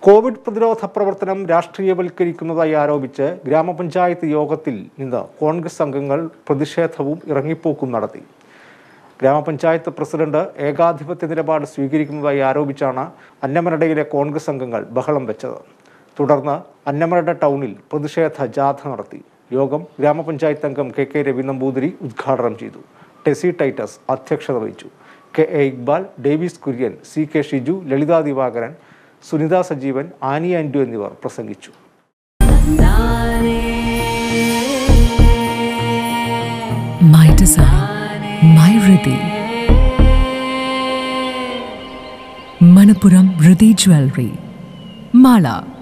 Covid പ്രതിരോധ പ്രവർത്തനം രാഷ്ട്രീയവൽക്കരിക്കുന്നതായി ആരോപിച്ച് ഗ്രാമപഞ്ചായത്ത് യോഗത്തിൽ നിന്ന് കോൺഗ്രസ് അംഗങ്ങൾ പ്രതിഷേധവും ഇറങ്ങിപ്പോക്കും നടത്തി ഗ്രാമപഞ്ചായത്ത് പ്രസിഡന്റ് ഏകാധിപത്യ നിലപാട് സ്വീകരിക്കുന്നതായി ആരോപിച്ചാണ് അന്നമനടയിലെ കോൺഗ്രസ് അംഗങ്ങൾ ബഹളം വെച്ചത് തുടർന്ന് അന്നമനട ടൗണിൽ പ്രതിഷേധ ജാഥ നടത്തി യോഗം ഗ്രാമപഞ്ചായത്ത് അംഗം കെ കെ രവി നമ്പൂതിരി ഉദ്ഘാടനം ചെയ്തു ടെസി ടൈറ്റസ് അധ്യക്ഷത വഹിച്ചു K A Iqbal Davis Kurian C K Shiju Lalitha Divakaran Sunitha Sajeevan Annie Andu എന്നിവർ പ്രസംഗിച്ചു My design, my Riddhi. Manapuram Riddhi Jewelry. Mala.